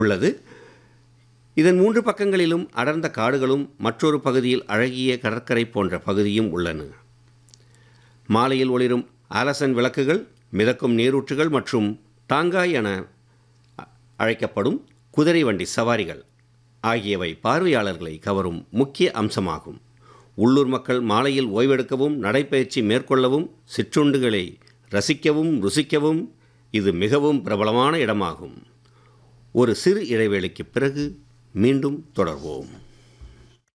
உள்ளது இதன் மூன்று பக்கங்களிலும் அடர்ந்த காடுகளும் மற்றொரு பகுதியில் அழகிய கடற்கரை போன்ற பகுதியும் உள்ளன மாலையில் ஒளிரும் ஆலசன் விளக்குகள் மிதக்கும் நீரூற்றுகள் மற்றும் டாங்காய் என அ- அழைக்கப்படும் குதிரை வண்டி சவாரிகள் ஆகியவை பார்வையாளர்களை கவரும் முக்கிய அம்சமாகும் உள்ளூர் மக்கள் மாலையில் ஓய்வெடுக்கவும் நடைப்பயிற்சி மேற்கொள்ளவும் சிற்றுண்டுகளை ரசிக்கவும் ருசிக்கவும் இது மிகவும் பிரபலமான இடமாகும் ஒரு சிறு இடைவேளைக்குப் பிறகு மீண்டும் தொடர்வோம்